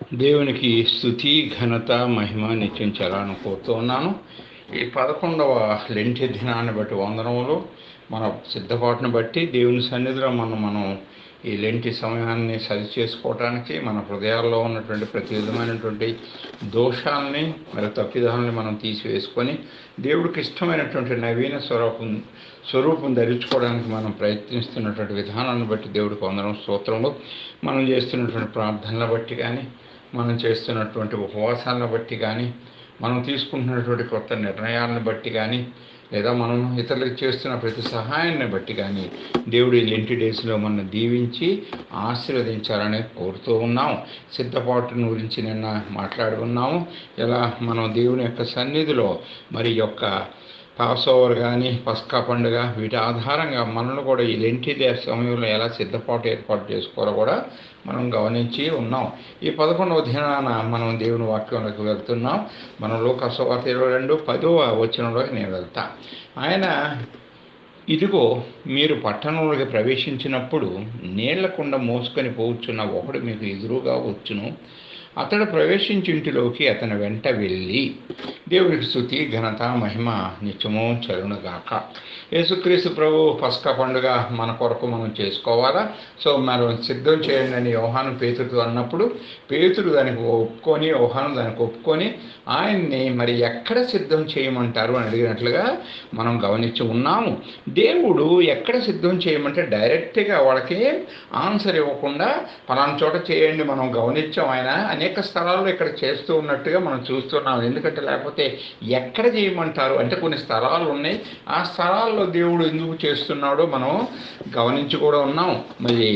దేవునికి స్థుతి ఘనత మహిమ నిత్యం చలాను కోరుతూ ఉన్నాను ఈ పదకొండవ లెంటి దినాన్ని బట్టి వందనములు మన సిద్ధపాటును బట్టి దేవుని సన్నిధిలో మనం మనం ఈ లెంటి సమయాన్ని సరి చేసుకోవడానికి మన హృదయాల్లో ఉన్నటువంటి ప్రతి విధమైనటువంటి దోషాలని మరి తప్పిదాలని మనం తీసివేసుకొని దేవుడికి ఇష్టమైనటువంటి నవీన స్వరూపం స్వరూపం ధరించుకోవడానికి మనం ప్రయత్నిస్తున్నటువంటి విధానాన్ని బట్టి దేవుడికి వందనం స్తోత్రములు మనం చేస్తున్నటువంటి ప్రార్థనల బట్టి కానీ మనం చేస్తున్నటువంటి ఉపవాసాలను బట్టి కానీ మనం తీసుకుంటున్నటువంటి కొత్త నిర్ణయాలను బట్టి కానీ లేదా మనం ఇతరులకు చేస్తున్న ప్రతి సహాయాన్ని బట్టి కానీ దేవుడు ఈ లెంటి డేస్లో మనం దీవించి ఆశీర్వదించాలని కోరుతూ ఉన్నాం సిద్ధపాటును గురించి నిన్న మాట్లాడుకున్నాము ఇలా మనం దేవుని యొక్క సన్నిధిలో మరి యొక్క పాస్ ఓవర్ కానీ పస్కా పండుగ వీటి ఆధారంగా మనల్ని కూడా ఈ లెంటి డే సమయంలో ఎలా సిద్ధపాటు ఏర్పాటు చేసుకోవాలో కూడా మనం గమనించి ఉన్నాం ఈ పదకొండవ దినాన మనం దేవుని వాక్యంలోకి వెళ్తున్నాం మనం లోకసవార్త ఇరవై రెండు పదవ వచనంలోకి నేను వెళ్తా ఆయన ఇదిగో మీరు పట్టణంలోకి ప్రవేశించినప్పుడు నీళ్లకుండా మోసుకొని పోవచ్చున్న ఒకడు మీకు ఎదురుగా వచ్చును అతడు ప్రవేశించి ఇంటిలోకి అతని వెంట వెళ్ళి దేవుడికి స్థుతి ఘనత మహిమ నిత్యము చరుణగాక యేసుక్రీస్తు ప్రభు పస్కా పండుగ మన కొరకు మనం చేసుకోవాలా సో మనం సిద్ధం చేయండి అని యోహాను పేతుడు అన్నప్పుడు పేతుడు దానికి ఒప్పుకొని యోహాను దానికి ఒప్పుకొని ఆయన్ని మరి ఎక్కడ సిద్ధం చేయమంటారు అని అడిగినట్లుగా మనం గమనించి ఉన్నాము దేవుడు ఎక్కడ సిద్ధం చేయమంటే డైరెక్ట్గా వాళ్ళకి ఆన్సర్ ఇవ్వకుండా పలానా చోట చేయండి మనం గమనించాం ఆయన అనేక స్థలాల్లో ఇక్కడ చేస్తూ ఉన్నట్టుగా మనం చూస్తున్నాం ఎందుకంటే లేకపోతే ఎక్కడ చేయమంటారు అంటే కొన్ని స్థలాలు ఉన్నాయి ఆ స్థలాల్లో దేవుడు ఎందుకు చేస్తున్నాడో మనం గమనించి కూడా ఉన్నాం మరి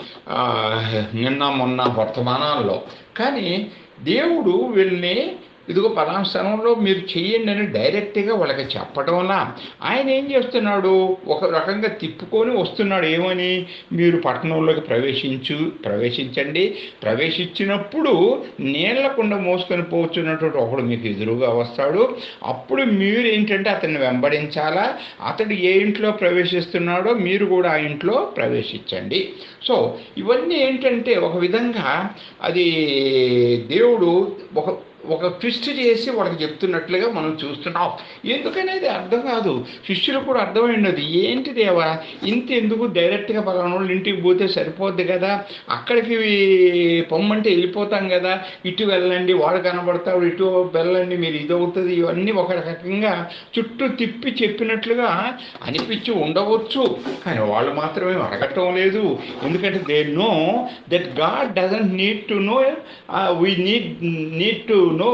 నిన్న మొన్న వర్తమానాల్లో కానీ దేవుడు వీళ్ళని ఇదిగో పలానా స్థలంలో మీరు చెయ్యండి అని డైరెక్ట్గా వాళ్ళకి చెప్పడంలా ఆయన ఏం చేస్తున్నాడు ఒక రకంగా తిప్పుకొని వస్తున్నాడు ఏమని మీరు పట్టణంలోకి ప్రవేశించు ప్రవేశించండి ప్రవేశించినప్పుడు నీళ్లకుండా మోసుకొని పోతున్నటువంటి ఒకడు మీకు ఎదురుగా వస్తాడు అప్పుడు మీరు ఏంటంటే అతన్ని వెంబడించాలా అతడు ఏ ఇంట్లో ప్రవేశిస్తున్నాడో మీరు కూడా ఆ ఇంట్లో ప్రవేశించండి సో ఇవన్నీ ఏంటంటే ఒక విధంగా అది దేవుడు ఒక ఒక ట్విస్ట్ చేసి వాళ్ళకి చెప్తున్నట్లుగా మనం చూస్తున్నాం ఎందుకనేది అర్థం కాదు శిష్యులు కూడా అర్థమైనది ఏంటి దేవా ఇంత ఎందుకు డైరెక్ట్గా పలానా వాళ్ళు ఇంటికి పోతే సరిపోద్ది కదా అక్కడికి పొమ్మంటే వెళ్ళిపోతాం కదా ఇటు వెళ్ళండి వాడు కనబడతాడు ఇటు వెళ్ళండి మీరు ఇది అవుతుంది ఇవన్నీ ఒక రకంగా చుట్టూ తిప్పి చెప్పినట్లుగా అనిపించి ఉండవచ్చు కానీ వాళ్ళు మాత్రమే అడగటం లేదు ఎందుకంటే they know that God doesn't need to know we need need to know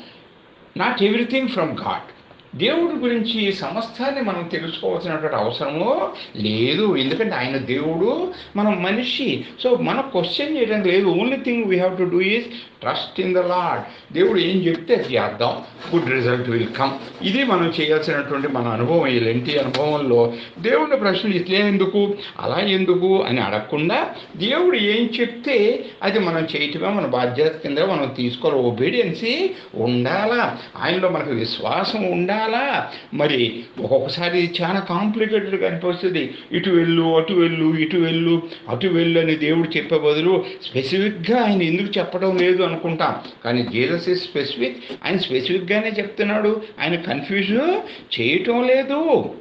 not everything from God దేవుడి గురించి సమస్తాన్ని మనం తెలుసుకోవాల్సినటువంటి అవసరము లేదు ఎందుకంటే ఆయన దేవుడు మనం మనిషి సో మన క్వశ్చన్ చేయడం లేదు only thing we have to do is trust in the Lord దేవుడు ఏం చెప్తే చేద్దాం గుడ్ రిజల్ట్ విల్ కమ్ ఇది మనం చేయాల్సినటువంటి మన అనుభవం ఈ లెంటి అనుభవంలో దేవుడిని ప్రశ్నలు ఇట్లే ఎందుకు అలా ఎందుకు అని అడగకుండా దేవుడు ఏం చెప్తే అది మనం చేయటమే మన బాధ్యత కింద మనం తీసుకోవాలి ఒబీడియన్సీ ఉండాలా ఆయనలో మనకు విశ్వాసం ఉండాలా మరి ఒక్కొక్కసారి చాలా కాంప్లికేటెడ్గా అనిపిస్తుంది ఇటు వెళ్ళు అటు వెళ్ళు ఇటు వెళ్ళు అటు వెళ్ళు అని దేవుడు చెప్పే బదులు స్పెసిఫిక్గా ఆయన ఎందుకు చెప్పడం లేదు అనుకుంటాం కానీ జీసస్ ఇస్ స్పెసిఫిక్ ఆయన స్పెసిఫిక్గానే చెప్తున్నాడు ఆయన కన్ఫ్యూజ్ చేయటం లేదు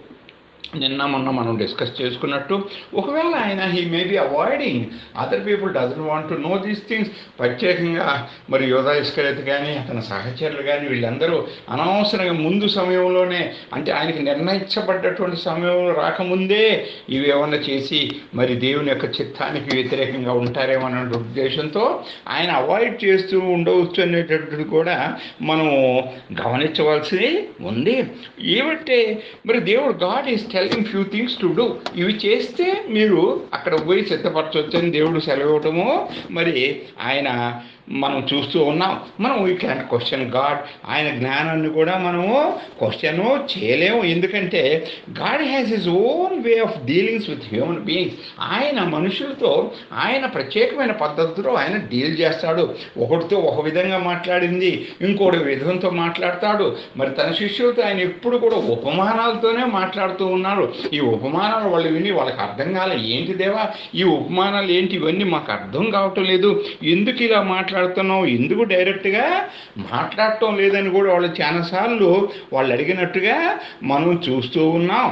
నిన్న మొన్న మనం డిస్కస్ చేసుకున్నట్టు ఒకవేళ ఆయన he may be avoiding other people doesn't want to know these things ప్రత్యేకంగా మరి యోధా ఇస్కరేత్ కానీ అతని సహచరులు కానీ వీళ్ళందరూ అనవసరంగా ముందు సమయంలోనే అంటే ఆయనకి నిర్ణయించబడ్డటువంటి సమయంలో రాకముందే ఇవి ఏమన్నా చేసి మరి దేవుని యొక్క చిత్తానికి వ్యతిరేకంగా ఉంటారేమో అనే ఉద్దేశంతో ఆయన అవాయిడ్ చేస్తూ ఉండవచ్చు అనేటటువంటిది కూడా మనం గమనించవలసి ఉంది ఏమంటే మరి దేవుడు God is telling few things to do ఇవి చేస్తే మీరు అక్కడ పోయి సిద్ధపరచవచ్చు అని దేవుడు సెలవు ఇవ్వటము మరి ఆయన మనం చూస్తూ ఉన్నాం మనం వీ క్యాన్ క్వశ్చన్ గాడ్ ఆయన జ్ఞానాన్ని కూడా మనము క్వశ్చన్ చేయలేము ఎందుకంటే God has his own way of dealings with human beings ఆయన మనుషులతో ఆయన ప్రత్యేకమైన పద్ధతిలో ఆయన డీల్ చేస్తాడు ఒకటితో ఒక విధంగా మాట్లాడింది ఇంకోటి విధంతో మాట్లాడతాడు మరి తన శిష్యులతో ఆయన ఎప్పుడు కూడా ఉపమానాలతోనే మాట్లాడుతూ ఉన్నాడు ఉపమానాలు ఈ ఉపమానాలు వాళ్ళు విని వాళ్ళకి అర్థం కాలే ఏంటి దేవా ఈ ఉపమానాలు ఏంటి ఇవన్నీ మాకు అర్థం కావటం లేదు ఎందుకు ఇలా మాట్లాడుతున్నావు ఎందుకు డైరెక్ట్గా మాట్లాడటం లేదని కూడా వాళ్ళు చాలాసార్లు వాళ్ళు అడిగినట్టుగా మనం చూస్తూ ఉన్నాం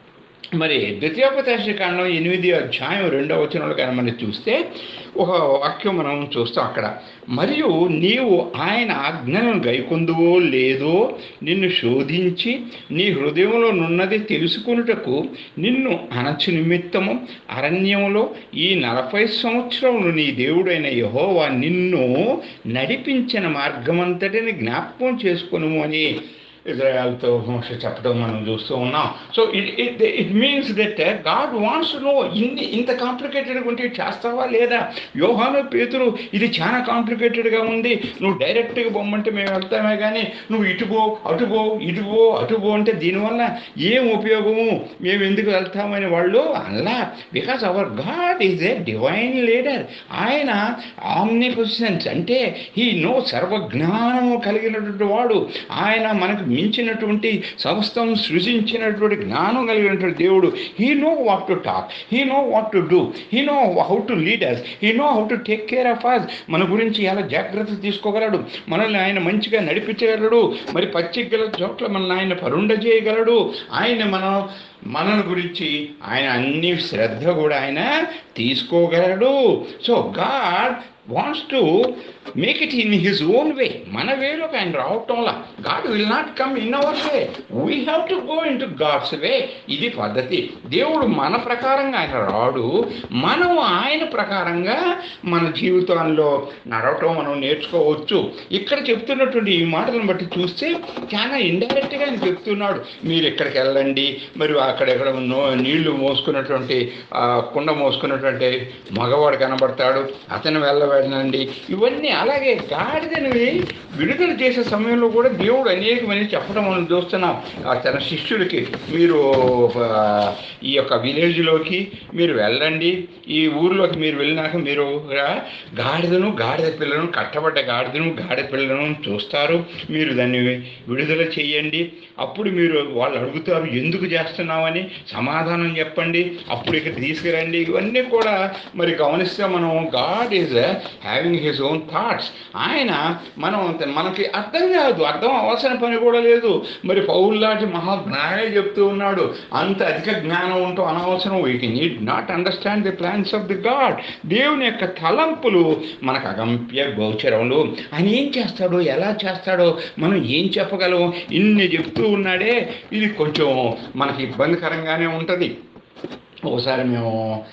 మరి ద్వితీయోపదేశ కాండం ఎనిమిది అధ్యాయం రెండవ వచనంలో కానీ మనం చూస్తే ఒక వాక్యం మనం చూస్తాం అక్కడ మరియు నీవు ఆయన ఆజ్ఞలను గైకొందువో లేదో నిన్ను శోధించి నీ హృదయంలో నున్నది తెలుసుకున్నటకు నిన్ను అనచు నిమిత్తము అరణ్యములో ఈ నలభై సంవత్సరములు నీ దేవుడైన యహోవా నిన్ను నడిపించిన మార్గమంతటిని జ్ఞాపకం చేసుకును అని ఇజ్రాయల్తో మోస చెప్పడం మనం చూస్తూ ఉన్నాం so it it it means that God wants no ఇన్ని ఇంత కాంప్లికేటెడ్గా ఉంటే చేస్తావా లేదా యోహాను పేతురు ఇది చాలా కాంప్లికేటెడ్గా ఉంది నువ్వు డైరెక్ట్గా బొమ్మంటే మేము వెళ్తామే కానీ నువ్వు ఇటుపో అటుపో ఇటుపో అటుపో అంటే దీనివల్ల ఏం ఉపయోగము మేము ఎందుకు వెళ్తామని వాళ్ళు అలా because our God is a divine leader ఆయన ఆమ్నిపొసిషన్స్ అంటే హీ నో సర్వజ్ఞానము కలిగినటువంటి వాడు ఆయన మనకు మించినటువంటి సమస్తం సృజించినటువంటి జ్ఞానం కలిగినటువంటి దేవుడు he know what to talk he know what to do he know how to lead us he know how to take care of us మన గురించి ఎలా జాగ్రత్త తీసుకోగలడు మనల్ని ఆయన మంచిగా నడిపించగలడు మరి పచ్చిగల చోట్ల మనల్ని ఆయన పరుండ చేయగలడు ఆయన మనం మన గురించి ఆయన అన్ని శ్రద్ధ కూడా ఆయన తీసుకోగలడు so God wants to make it in his own way మన వేలోకి ఆయన రావటంలా God will not come in our way we have to go in to God's way ఇది పద్ధతి దేవుడు మన ప్రకారంగా ఆయన రాడు మనం ఆయన ప్రకారంగా మన జీవితంలో నడవటం మనం నేర్చుకోవచ్చు ఇక్కడ చెప్తున్నటువంటి ఈ మాటలను బట్టి చూస్తే చాలా ఇండైరెక్ట్గా ఆయన చెప్తున్నాడు మీరు ఇక్కడికి వెళ్ళండి మరి అక్కడెక్కడ నో నీళ్లు మోసుకున్నటువంటి ఆ, కుండ మోసుకున్నటువంటి మగవాడు కనబడతాడు అతను వెళ్ళబడినండి ఇవన్నీ అలాగే గాడిదని విడుదల చేసే సమయంలో కూడా దేవుడు అనేకమని చెప్పడం మనం చూస్తున్నాం ఆ తన శిష్యులకి మీరు ఆ, ఈ యొక్క విలేజ్లోకి మీరు వెళ్ళండి ఈ ఊరిలోకి మీరు వెళ్ళినాక మీరు ఆ, గాడిదను గాడిద పిల్లను కట్టబడ్డ గాడిదను గాడిద పిల్లను చూస్తారు మీరు దాన్ని విడుదల చేయండి అప్పుడు మీరు వాళ్ళు అడుగుతారు ఎందుకు చేస్తున్నామని సమాధానం చెప్పండి అప్పుడు ఇక్కడ తీసుకురండి ఇవన్నీ కూడా మరి గమనిస్తే మనం God is having his own thoughts ఆయన మనం మనకి అర్థం కాదు అర్థం అవసరం పని కూడా లేదు మరి పౌరులాంటి మహాజ్ఞానే చెప్తూ ఉన్నాడు అంత అధిక జ్ఞానం ఉంటూ అనవసరం we need not understand the plans of the God దేవుని యొక్క తలంపులు మనకు అగంప్య గోచరములు ఆయన ఏం చేస్తాడో ఎలా చేస్తాడో మనం ఏం చెప్పగలం ఇన్ని చెప్తూ ఉన్నాడే ఇది కొంచెం మనకి ఇబ్బందికరంగానే ఉంటుంది ఒకసారి మేము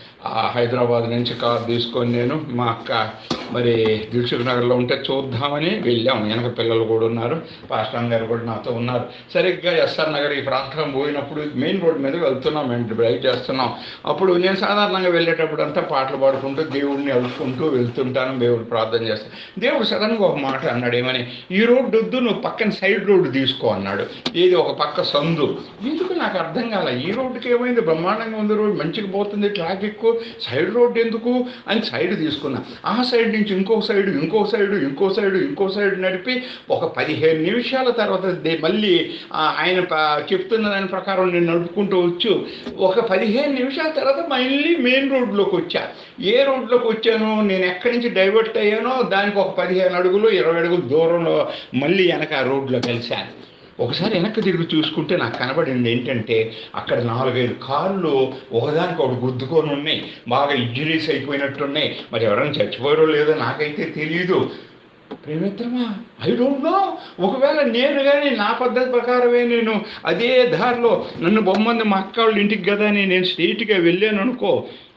ఆ హైదరాబాద్ నుంచి కార్ తీసుకొని నేను మా అక్క మరి దిల్సుఖ్ నగర్లో ఉంటే చూద్దామని వెళ్ళాం వెనక పిల్లలు కూడా ఉన్నారు పాస్టర్ గారు కూడా నాతో ఉన్నారు సరిగ్గా ఎస్ఆర్ నగర్ ఈ ప్రాంతం పోయినప్పుడు మెయిన్ రోడ్ మీద వెళ్తున్నాం మేము డ్రైవ్ చేస్తున్నాం అప్పుడు నేను సాధారణంగా వెళ్ళేటప్పుడు అంతా పాటలు పాడుకుంటూ దేవుడిని అడుక్కుంటూ వెళ్తుంటాను దేవుడు ప్రార్థన చేస్తాను దేవుడు సడన్గా ఒక మాట అన్నాడు ఏమని ఈ రోడ్డు వద్దు నువ్వు పక్కన సైడ్ రోడ్డు తీసుకో అన్నాడు ఏది ఒక పక్క సందు ఎందుకు నాకు అర్థం కాల ఈ రోడ్డుకి ఏమైంది బ్రహ్మాండంగా ఉంది రోడ్ మంచిగా పోతుంది ట్రాఫిక్ సైడ్ రోడ్ ఎందుకు అని సైడ్ తీసుకున్నా ఆ సైడ్ నుంచి ఇంకో సైడ్ ఇంకో సైడ్ ఇంకో సైడ్ ఇంకో సైడ్ నడిపి ఒక పదిహేను నిమిషాల తర్వాత దే- మళ్ళీ ఆ, ఆయన ప- చెప్తున్న దాని ప్రకారం నేను నడుపుకుంటూ వచ్చు ఒక పదిహేను నిమిషాల తర్వాత మళ్ళీ మెయిన్ రోడ్లోకి వచ్చా ఏ రోడ్లోకి వచ్చానో నేను ఎక్కడి నుంచి డైవర్ట్ అయ్యానో దానికి ఒక పదిహేను అడుగులు ఇరవై అడుగులు దూరంలో మళ్ళీ వెనక ఆ రోడ్లో కలిశాను ఒకసారి వెనక్కి తిరిగి చూసుకుంటే నాకు కనబడింది ఏంటంటే అక్కడ నాలుగైదు కార్లు ఒకదానికి ఒకటి గుద్దుకొని ఉన్నాయి బాగా ఇంజరీస్ అయిపోయినట్టున్నాయి మరి ఎవరైనా చచ్చిపోయారో లేదో నాకైతే తెలియదు ప్రేమిత్రమా ఐ డోంట్ నో ఒకవేళ నేను కానీ నా పద్ధతి ప్రకారమే నేను అదే దారిలో నన్ను బొమ్మంది మా అక్క వాళ్ళ ఇంటికి కదా అని నేను స్ట్రీట్గా వెళ్ళాను అనుకో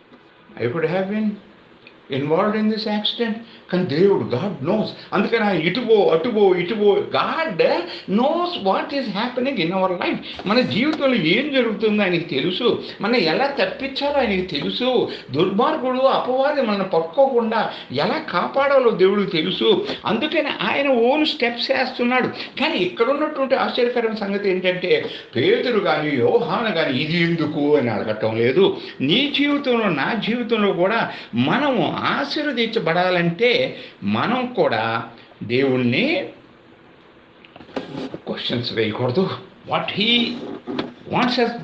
I could have been involved in this accident కానీ దేవుడు గాడ్ నోస్ అందుకని ఆయన ఇటుపో అటుపో ఇటుపో God knows what is happening in our life మన జీవితంలో ఏం జరుగుతుందో ఆయనకి తెలుసు మనం ఎలా తప్పించాలో ఆయనకి తెలుసు దుర్మార్గుడు అపవాది మనల్ని పట్టుకోకుండా ఎలా కాపాడాలో దేవుడికి తెలుసు అందుకని ఆయన ఓన్ స్టెప్స్ వేస్తున్నాడు కానీ ఇక్కడ ఉన్నటువంటి ఆశ్చర్యకరమైన సంగతి ఏంటంటే పేదరు కానీ యోహాను కానీ ఇది ఎందుకు అని అడగటం లేదు నీ జీవితంలో నా జీవితంలో కూడా మనము ఆశీర్వదించబడాలంటే మనం కూడా దేవుణ్ణి క్వశ్చన్స్ వేయకూడదు what he wants us do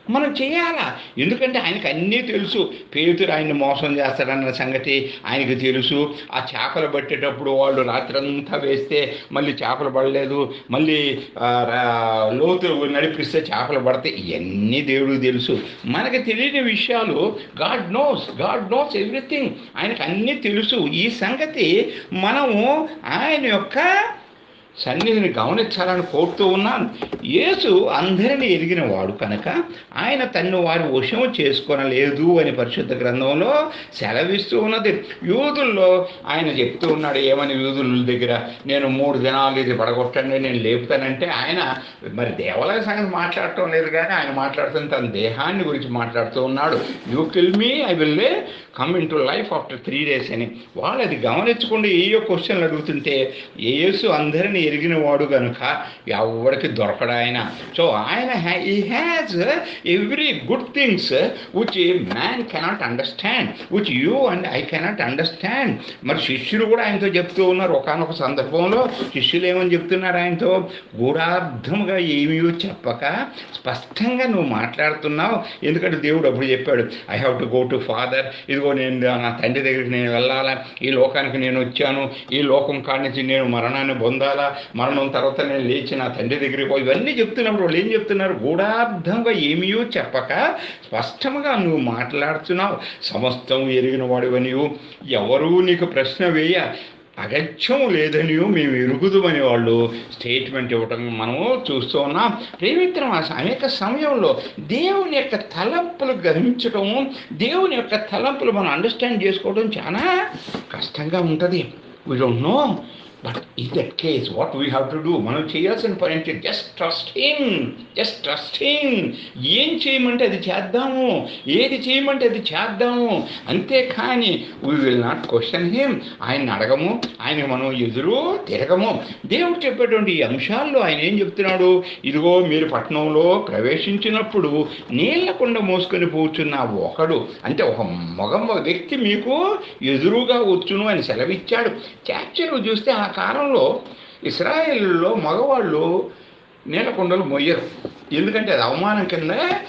మనం చేయాలా ఎందుకంటే ఆయనకు అన్నీ తెలుసు పేతురు ఆయన్ని మోసం చేస్తాడన్న సంగతి ఆయనకు తెలుసు ఆ చేపలు పట్టేటప్పుడు వాళ్ళు రాత్రంతా వేస్తే మళ్ళీ చేపలు పడలేదు మళ్ళీ ఆ, రా- లోతు నడిపిస్తే చేపలు పడతాయి ఇవన్నీ దేవుడికి తెలుసు మనకు తెలియని విషయాలు God knows God knows everything ఆయనకు అన్నీ తెలుసు ఈ సంగతి మనము ఆయన యొక్క సన్నిధిని గమనించాలని కోరుతూ ఉన్నాను యేసు అందరిని ఎరిగిన వాడు కనుక ఆయన తన్ను వారి వశం చేసుకొనలేదు అని పరిశుద్ధ గ్రంథంలో సెలవిస్తూ ఉన్నది యూదుల్లో ఆయన చెప్తూ ఉన్నాడు ఏమని యూదుల దగ్గర నేను మూడు దినాలు ఇది పడగొట్టండి నేను లేపుతానంటే ఆయన మరి దేవాలయ సంగతి మాట్లాడటం లేదు కానీ ఆయన మాట్లాడుతున్న తన దేహాన్ని గురించి మాట్లాడుతూ ఉన్నాడు you kill me I will come in to life after three days అని వాళ్ళు అది గమనించకుండా ఏయో క్వశ్చన్లు అడుగుతుంటే యేసు అందరిని ఎరిగిన వాడు కనుక ఎవరికి దొరకడు ఆయన సో ఆయన he has every good things which man cannot understand which you and I cannot understand మరి శిష్యులు కూడా ఆయనతో చెప్తూ ఉన్నారు ఒకనొక సందర్భంలో శిష్యులు ఏమని చెప్తున్నారు ఆయనతో గూఢార్థముగా ఏమీ చెప్పక స్పష్టంగా నువ్వు మాట్లాడుతున్నావు ఎందుకంటే దేవుడు అప్పుడు చెప్పాడు I have to go to father ఇదిగో నేను నా తండ్రి దగ్గరికి నేను వెళ్ళాలా ఈ లోకానికి నేను వచ్చాను ఈ లోకం కాడి నుంచి నేను మరణాన్ని పొందాలా మరణం తర్వాత నేను లేచి నా తండ్రి దగ్గరికి పోయి ఇవన్నీ చెప్తున్నప్పుడు వాళ్ళు ఏం చెప్తున్నారు గూఢార్థంగా ఏమీ చెప్పక స్పష్టంగా నువ్వు మాట్లాడుతున్నావు సమస్తం ఎరిగిన వాడివనివు ఎవరూ నీకు ప్రశ్న వేయ అగత్యం లేదనియో మేము ఎరుగుదమని వాళ్ళు స్టేట్మెంట్ ఇవ్వటం మనము చూస్తూ ఉన్నాం ప్రేమిత్రం అనేక సమయంలో దేవుని యొక్క తలంపులు గ్రహించడం దేవుని యొక్క తలంపులు మనం అండర్స్టాండ్ చేసుకోవడం చాలా కష్టంగా ఉంటుంది we don't know but in that case what we have to do మనం చేయాల్సిన పని ఏంటి జస్ట్ ట్రస్టింగ్ జస్ట్ ట్రస్టింగ్ ఏం చేయమంటే అది చేద్దాము ఏది చేయమంటే అది చేద్దాము అంతేకాని we will not question him ఆయన అడగము ఆయన మనం ఎదురు తిరగము దేవుడు చెప్పేటువంటి ఈ అంశాల్లో ఆయన ఏం చెప్తున్నాడు ఇదిగో మీరు పట్టణంలో ప్రవేశించినప్పుడు నీళ్లకుండా మోసుకొని పోతున్న ఒకడు అంటే ఒక మగ వ్యక్తి మీకు ఎదురుగా వచ్చును అని సెలవిచ్చాడు యాక్చువల్గా చూస్తే ఆ కాలంలో ఇస్రాయేల్లో మగవాళ్ళు నీలకొండలు మొయ్యరు ఎందుకంటే అది అవమానం కింద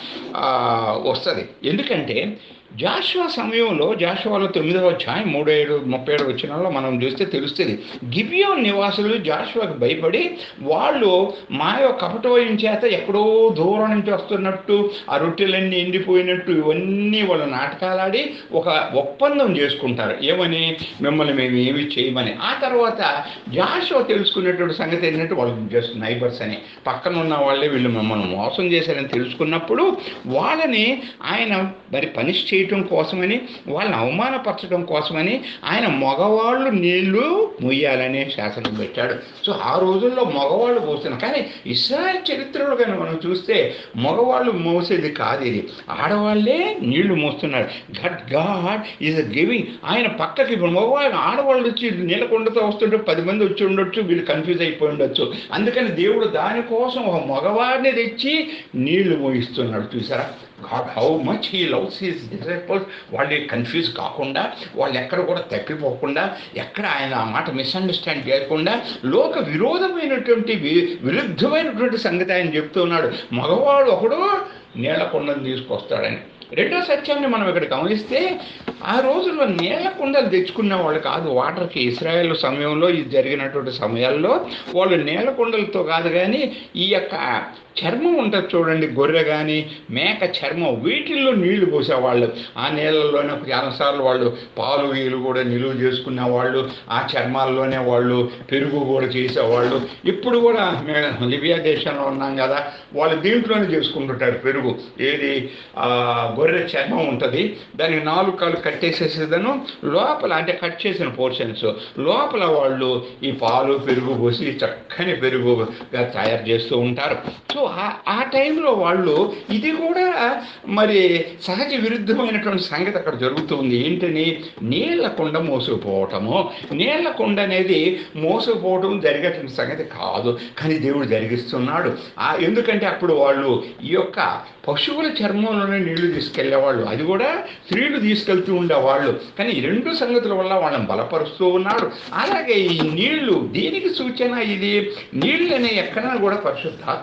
వస్తుంది ఎందుకంటే జాషువా సమయంలో జాషువాలో తొమ్మిదవ అధ్యాయం మూడు ఏడు ముప్పై ఏడు వచ్చినాల్లో మనం చూస్తే తెలుస్తుంది గిబియోన్ నివాసులు జాషువాకు భయపడి వాళ్ళు మా యొక్క కపటోయం చేత ఎక్కడో దూరం నుంచి వస్తున్నట్టు ఆ రొట్టెలన్నీ ఎండిపోయినట్టు ఇవన్నీ వాళ్ళు నాటకాలాడి ఒక ఒప్పందం చేసుకుంటారు ఏమని మిమ్మల్ని మేము ఏమి చేయమని ఆ తర్వాత జాషువా తెలుసుకునేటువంటి సంగతి ఏంటంటే వాళ్ళు జస్ట్ నైబర్స్ అని పక్కన ఉన్న వాళ్ళే వీళ్ళు మిమ్మల్ని మోసం చేశారని తెలుసుకున్నప్పుడు వాళ్ళని ఆయన మరి పనిష్ చేయటం కోసమని వాళ్ళని అవమానపరచడం కోసమని ఆయన మగవాళ్ళు నీళ్లు మొయ్యాలనే శాసనం పెట్టాడు సో ఆ రోజుల్లో మగవాళ్ళు పోస్తున్నారు కానీ ఇస్రాయల్ చరిత్రలో కానీ మనం చూస్తే మగవాళ్ళు మోసేది కాదు ఇది ఆడవాళ్ళే నీళ్లు మోస్తున్నారు but God is uh giving ఆయన పక్కకి ఇప్పుడు మగవాళ్ళు ఆడవాళ్ళు వచ్చి నీలకొండతో వస్తుంటే పది మంది వచ్చి ఉండొచ్చు వీళ్ళు కన్ఫ్యూజ్ అయిపోయి ఉండొచ్చు అందుకని దేవుడు దానికోసం ఒక మగవాడిని తెచ్చి నీళ్లు మోయిస్తున్నాడు చూసారా God how much he loves his disciples వాళ్ళు కన్ఫ్యూజ్ కాకుండా వాళ్ళు ఎక్కడ కూడా తప్పిపోకుండా ఎక్కడ ఆయన ఆ మాట మిస్అండర్స్టాండ్ చేయకుండా లోక విరోధమైనటువంటి వి- విరుద్ధమైనటువంటి సంగతి ఆయన చెప్తున్నాడు మగవాడు ఒకడు నీళ్ల కొండను తీసుకొస్తాడని రెండో సత్యాన్ని మనం ఇక్కడ గమనిస్తే ఆ రోజుల్లో నీళ్ల కుండలు తెచ్చుకున్న వాళ్ళు కాదు వాటర్కి ఇస్రాయేల్ సమయంలో ఇది జరిగినటువంటి సమయాల్లో వాళ్ళు నీళ్ల కుండలతో కాదు కానీ ఈ యొక్క చర్మం ఉంటుంది చూడండి గొర్రె కానీ మేక చర్మం వీటిల్లో నీళ్లు పోసేవాళ్ళు ఆ నీళ్ళల్లోనే చాలాసార్లు వాళ్ళు పాలు గీలు కూడా నిలువ చేసుకునే వాళ్ళు ఆ చర్మాల్లోనే వాళ్ళు పెరుగు కూడా చేసేవాళ్ళు ఇప్పుడు కూడా మేము లిబియా దేశంలో ఉన్నాం కదా వాళ్ళు దీంట్లోనే చేసుకుంటుంటారు పెరుగు ఏది ఆ, గొర్రె చర్మం ఉంటుంది దానికి నాలుగు కాళ్ళు కట్టేసేసేదను లోపల అంటే కట్ చేసిన పోర్షన్స్ లోపల వాళ్ళు ఈ పాలు పెరుగు పోసి చక్కని పెరుగుగా తయారు చేస్తూ ఉంటారు సో ఆ ఆ టైంలో వాళ్ళు ఇది కూడా మరి సహజ విరుద్ధమైనటువంటి సంగతి అక్కడ జరుగుతుంది ఏంటని నీళ్ల కుండ మోసుకుపోవటము నీళ్ల కుండ అనేది మోసుకుపోవటం జరిగేటువంటి సంగతి కాదు కానీ దేవుడు జరిగిస్తున్నాడు ఆ ఎందుకంటే అప్పుడు వాళ్ళు ఈ యొక్క పశువుల చర్మంలోనే నీళ్లు తీసుకెళ్లేవాళ్ళు అది కూడా స్త్రీలు తీసుకెళ్తూ ఉండేవాళ్ళు కానీ ఈ రెండు సంగతుల వల్ల వాళ్ళని బలపరుస్తూ ఉన్నాడు అలాగే ఈ నీళ్లు దీనికి సూచన ఇది నీళ్ళు అనే ఎక్కడైనా కూడా పరిశుద్ధాత్మక సూచన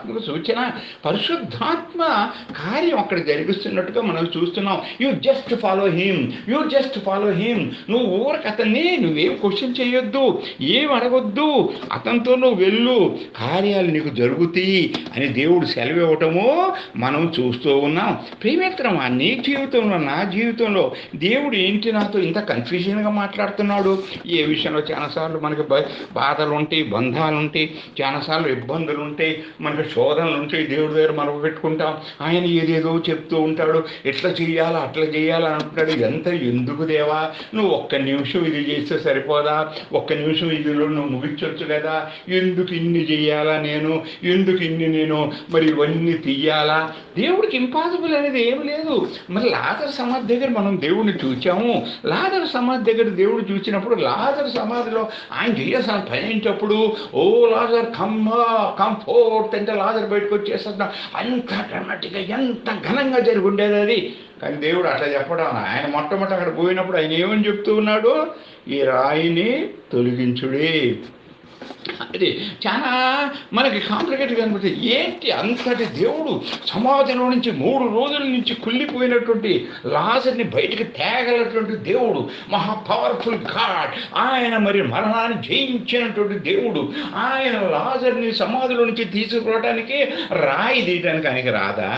ఇచ్చిన పరిశుద్ధాత్మ కార్యం అక్కడ జరిగిస్తున్నట్టుగా మనం చూస్తున్నాం you just follow him you just follow him నువ్వు ఊరికి అతన్ని నువ్వేం క్వశ్చన్ చేయొద్దు ఏం అడగొద్దు అతనితో నువ్వు వెళ్ళు కార్యాలు నీకు జరుగుతాయి అని దేవుడు సెలవు ఇవ్వటము మనం చూస్తూ ఉన్నాం ప్రియమిత్రమా నీ జీవితంలో నా జీవితంలో దేవుడు ఏంటి నాతో ఇంత కన్ఫ్యూజన్గా మాట్లాడుతున్నాడు ఏ విషయంలో చాలాసార్లు మనకి బ- బాధలు ఉంటాయి బంధాలు ఉంటాయి చాలాసార్లు ఇబ్బందులు ఉంటాయి మనకి శోధనలు ఉంటాయి దేవుడి దగ్గర మనం పెట్టుకుంటాం ఆయన ఏదేదో చెప్తూ ఉంటాడు ఎట్లా చేయాలా అట్లా చేయాలా అంటున్నాడు ఎంత ఎందుకు దేవా నువ్వు ఒక్క నిమిషం ఇది చేస్తే సరిపోదా ఒక్క నిమిషం ఇదిలో నువ్వు ముగించవచ్చు కదా ఎందుకు ఇన్ని చేయాలా నేను ఎందుకు ఇన్ని నేను మరి ఇవన్నీ తీయాలా దేవుడికి ఇంపాసిబుల్ అనేది ఏమి లేదు మరి లాజర్ సమాధి దగ్గర మనం దేవుడిని చూచాము లాజర్ సమాధి దగ్గర దేవుడు చూసినప్పుడు లాజర్ సమాధిలో ఆయన చేయాల్సిన పని ఏంటప్పుడు O Lazarus come come forth అంటే లాజర్ బయటకు వచ్చేస్తున్నా అంత డ్రామాటిక్గా ఎంత ఘనంగా జరిగి ఉండేది అది కానీ దేవుడు అట్లా చెప్పడం ఆయన మొట్టమొదటి అక్కడ పోయినప్పుడు ఆయన ఏమని చెప్తూ ఉన్నాడు ఈ రాయిని తొలగించుడే అది చాలా మనకి కాంప్లికేట్గా అనిపిస్తుంది ఏంటి అంతటి దేవుడు సమాజంలో నుంచి మూడు రోజుల నుంచి కుళ్ళిపోయినటువంటి లాజర్ని బయటికి తేగలటువంటి దేవుడు మహా పవర్ఫుల్ గాడ్ ఆయన మరి మరణాన్ని జయించినటువంటి దేవుడు ఆయన లాజర్ని సమాధిలో నుంచి తీసుకురావడానికి రాయి తీయడానికి ఆయనకి రాదా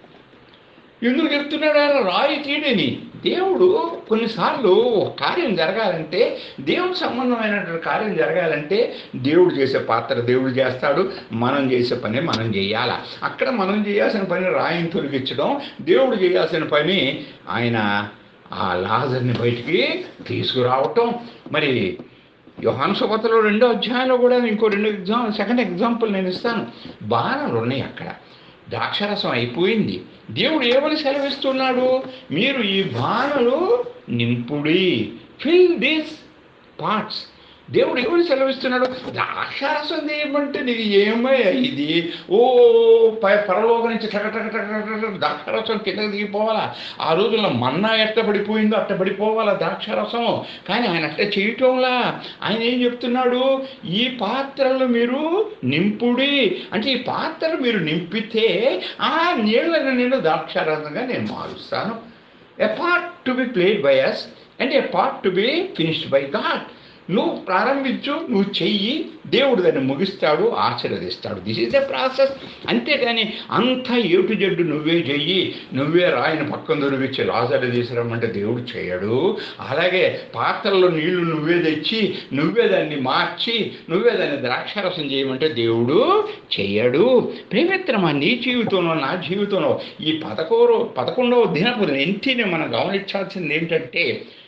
ఎందుకు చెప్తున్నాడు ఆయన రాయి తీయడని దేవుడు కొన్నిసార్లు ఒక కార్యం జరగాలంటే దేవుడు సంబంధమైనటువంటి కార్యం జరగాలంటే దేవుడు చేసే పాత్ర దేవుడు చేస్తాడు మనం చేసే పని మనం చేయాలా అక్కడ మనం చేయాల్సిన పని రాయిని తొలగించడం దేవుడు చేయాల్సిన పని ఆయన ఆ లాజర్ని బయటికి తీసుకురావటం మరి యోహాను సువార్తలో రెండో అధ్యాయంలో కూడా ఇంకో రెండు ఎగ్జామ్ సెకండ్ ఎగ్జాంపుల్ నేను ఇస్తాను బాణాలు ఉన్నాయి అక్కడ ద్రాక్షరసం అయిపోయింది దేవుడు ఏమని సెలవిస్తున్నాడు మీరు ఈ బాణలు నింపుడి ఫిల్ దీస్ పార్ట్స్ దేవుడు ఏమని సెలవిస్తున్నాడు ద్రాక్షారసం ఏమంటే నీకు ఏమయ్యా ఇది ఓ పై పరలోక నుంచి టక టక టక టక టక ద్రాక్షారసం కిందకి దిగిపోవాలా ఆ రోజుల్లో మన్నా ఎట్ట పడిపోయిందో అట్ట పడిపోవాలా ద్రాక్షారసం కానీ ఆయన అట్ట చేయటంలా ఆయన ఏం చెప్తున్నాడు ఈ పాత్రలు మీరు నింపుడి అంటే ఈ పాత్రలు మీరు నింపితే ఆ నీళ్ళని నేను ద్రాక్షారసంగా నేను మారుస్తాను a part to be played by us and a part to be finished by God నువ్వు ప్రారంభించు నువ్వు చెయ్యి దేవుడు దాన్ని ముగిస్తాడు ఆశీర్వదిస్తాడు దిస్ ఈజ్ ద ప్రాసెస్ అంతేగాని అంత ఏటు జడ్డు నువ్వే చెయ్యి నువ్వే రాయిని పక్కన దొరికిచ్చి లాజర్ తీసుకురమ్మంటే దేవుడు చేయడు అలాగే పాత్రలో నీళ్లు నువ్వే తెచ్చి నువ్వే దాన్ని మార్చి నువ్వే దాన్ని ద్రాక్షారసం చేయమంటే దేవుడు చేయడు ప్రేమిత్రమా నీ జీవితంలో నా జీవితంలో ఈ పదకొరో పదకొండవ దినపు ఎంటిని మనం గమనించాల్సింది ఏంటంటే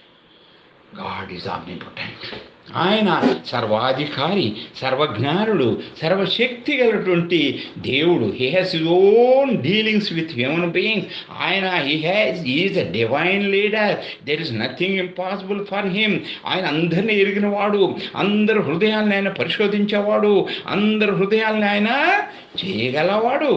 గాడ్ ఈజ్ ఆమ్నిపోటెంట్ ఆయన సర్వాధికారి సర్వజ్ఞానుడు సర్వశక్తి గలటువంటి దేవుడు he has his own dealings with human beings ఆయన he has is a divine leader there is nothing impossible for him ఆయన అందరినీ ఎరిగినవాడు అందరి హృదయాలను ఆయన పరిశోధించేవాడు అందరి హృదయాలను ఆయన చేయగలవాడు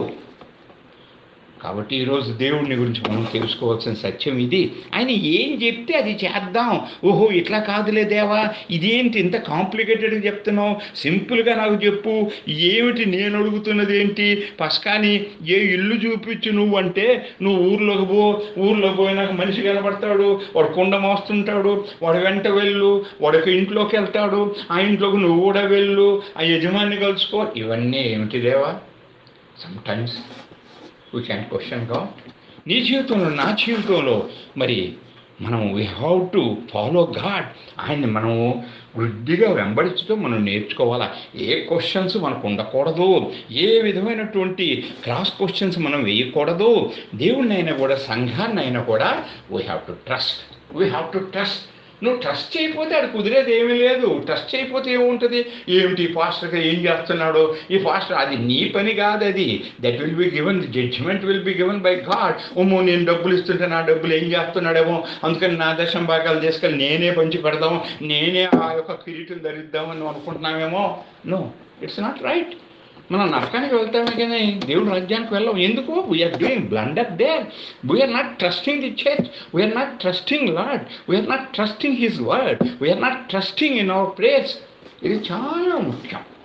కాబట్టి ఈరోజు దేవుడిని గురించి మనం తెలుసుకోవాల్సిన సత్యం ఇది ఆయన ఏం చెప్తే అది చేద్దాం ఓహో ఇట్లా కాదులే దేవా ఇదేంటి ఇంత కాంప్లికేటెడ్గా చెప్తున్నావు సింపుల్గా నాకు చెప్పు ఏమిటి నేను అడుగుతున్నది ఏంటి పస్కాని ఏ ఇల్లు చూపించు నువ్వు అంటే నువ్వు ఊర్లోకి పో ఊర్లోకి పోయినాక మనిషి కనబడతాడు వాడు కుండ మోస్తుంటాడు వాడు వెంట వెళ్ళు వాడికి ఇంట్లోకి వెళ్తాడు ఆ ఇంట్లోకి నువ్వు కూడా వెళ్ళు ఆ యజమాని కలుసుకో ఇవన్నీ ఏమిటి దేవా sometimes we can question God నీ జీవితంలో నా జీవితంలో మరి మనం we have to follow God ఆయన్ని మనం వృద్ధిగా వెంబడించడం మనం నేర్చుకోవాలా ఏ క్వశ్చన్స్ మనకు ఉండకూడదు ఏ విధమైనటువంటి క్రాస్ క్వశ్చన్స్ మనం వేయకూడదు దేవుడిని అయినా కూడా సంఘాన్ని అయినా కూడా we have to trust we have to trust నువ్వు ట్రస్ట్ చేయకపోతే అది కుదిరేది ఏమీ లేదు ట్రస్ట్ చేయకపోతే ఏముంటుంది ఏమిటి ఈ పాస్టర్గా ఏం చేస్తున్నాడు ఈ పాస్టర్ అది నీ పని కాదు అది that will be given judgement will be given by God ఓమో నేను డబ్బులు ఇస్తుంటే నా డబ్బులు ఏం చేస్తున్నాడేమో అందుకని నా దశం భాగాలు తీసుకెళ్ళి నేనే పంచి పెడదాం నేనే ఆ యొక్క కిరీటం ధరిద్దామని నువ్వు అనుకుంటున్నావేమో నో ఇట్స్ నాట్ రైట్ మనం నరకానికి వెళ్తామే కానీ దేవుడు రాజ్యానికి వెళ్ళాం ఎందుకు we are doing blunder there we are not trusting the church we are not trusting Lord we are not trusting his word we are not trusting in our prayers ఇది చాలా ముఖ్యం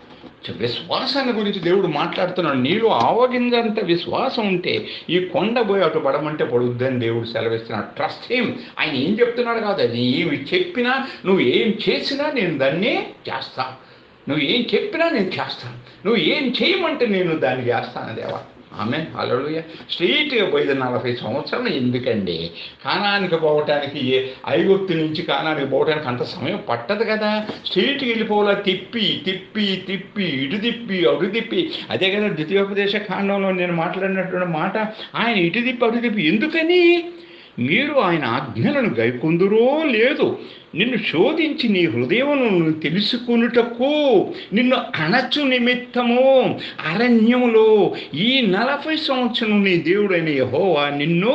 విశ్వాసాన్ని గురించి దేవుడు మాట్లాడుతున్నాడు నీలో ఆవగింజంత విశ్వాసం ఉంటే ఈ కొండ పోయి అటు పడమంటే పడుద్దని దేవుడు సెలవిస్తున్నాడు ట్రస్ట్ హిమ్ ఆయన ఏం చెప్తున్నాడు కాదు అది ఏమి చెప్పినా నువ్వు ఏం చేసినా నేను దాన్ని చేస్తా నువ్వు ఏం చెప్పినా నేను చేస్తాను నువ్వు ఏం చేయమంటే నేను దాన్ని చేస్తాను దేవా ఆమె అలలుయ స్ట్రీట్గా పోయేది నలభై సంవత్సరాలు ఎందుకండి కానానికి పోవటానికి ఏ ఐగుప్తు నుంచి కానానికి పోవటానికి అంత సమయం పట్టదు కదా స్ట్రీట్కి వెళ్ళిపోవాలా తిప్పి తిప్పి తిప్పి ఇటు తిప్పి అటు తిప్పి అదే కదా ద్వితీయోపదేశ కాండంలో నేను మాట్లాడినటువంటి మాట ఆయన ఇటు తిప్పి అటు తిప్పి ఎందుకని మీరు ఆయన ఆజ్ఞలను గైకొందురో లేదు నిన్ను శోధించి నీ హృదయమును తెలుసుకునుటకు నిన్ను అణచు నిమిత్తము అరణ్యములో ఈ నలభై సంవత్సరం నీ దేవుడైన యహోవా నిన్ను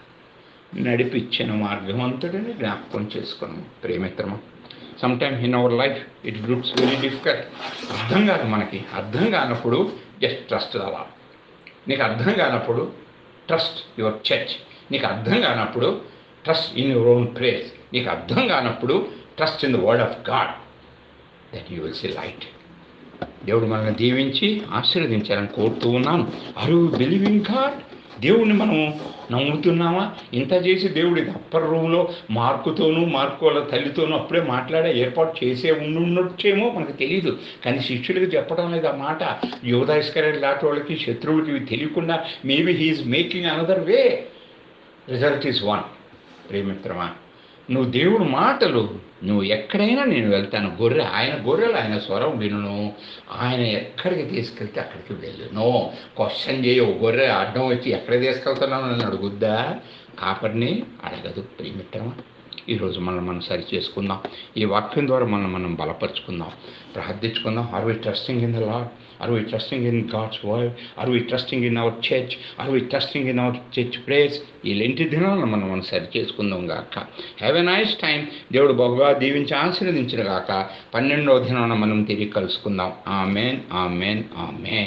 నడిపించిన మార్గవంతుడిని జ్ఞాపకం చేసుకున్నాము ప్రేమిత్రమా some time in our life it looks very difficult అర్థం కాదు మనకి అర్థం కానప్పుడు జస్ట్ ట్రస్ట్ అలా నీకు అర్థం కానప్పుడు ట్రస్ట్ యువర్ చర్చ్ నీకు అర్థం కానప్పుడు trust in your own place నీకు అర్థం కానప్పుడు trust in the word of God that you will see light దేవుడు మనల్ని దీవించి ఆశీర్వదించాలని కోరుతూ ఉన్నాను ఆర్ యూ బిలీవింగ్ గాడ్ దేవుడిని మనం నమ్ముతున్నామా ఇంత చేసి దేవుడి అప్పర్ రూమ్లో మార్కుతోనూ మార్కు వాళ్ళ తల్లితోనూ అప్పుడే మాట్లాడే ఏర్పాటు చేసే ఉండుండొచ్చేమో మనకు తెలియదు కానీ శిష్యుడికి చెప్పడం లేదు ఆ మాట యోధాస్కరెడ్ లాంటి వాళ్ళకి శత్రువులకి ఇవి తెలియకుండా maybe he is making another way result is one ప్రేమిత్రమా నువ్వు దేవుడు మాటలు నువ్వు ఎక్కడైనా నేను వెళ్తాను గొర్రె ఆయన గొర్రెలు ఆయన స్వరం వినును ఆయన ఎక్కడికి తీసుకెళ్తే అక్కడికి వెళ్ళును క్వశ్చన్ చేయ ఓ గొర్రె అడ్డం వచ్చి ఎక్కడ తీసుకెళ్తున్నాను అని అడుగుద్దా కాపర్ని అడగదు ప్రేమిత్రమా ఈరోజు మనం మనం సరి చేసుకుందాం ఈ వాక్యం ద్వారా మనం మనం బలపరుచుకుందాం ప్రార్థించుకుందాం are we trusting in the Lord are we trusting in God's word are we trusting in our church are we trusting in our church place ఈ లెంటి దినాలను మనం మనం సరి చేసుకుందాం గాక హ్యావ్ ఎ నైస్ టైం దేవుడు బహుగా దీవించి ఆశీర్వదించిన గాక పన్నెండవ దినాన మనం తిరిగి కలుసుకుందాం ఆమెన్ ఆమెన్ ఆమెన్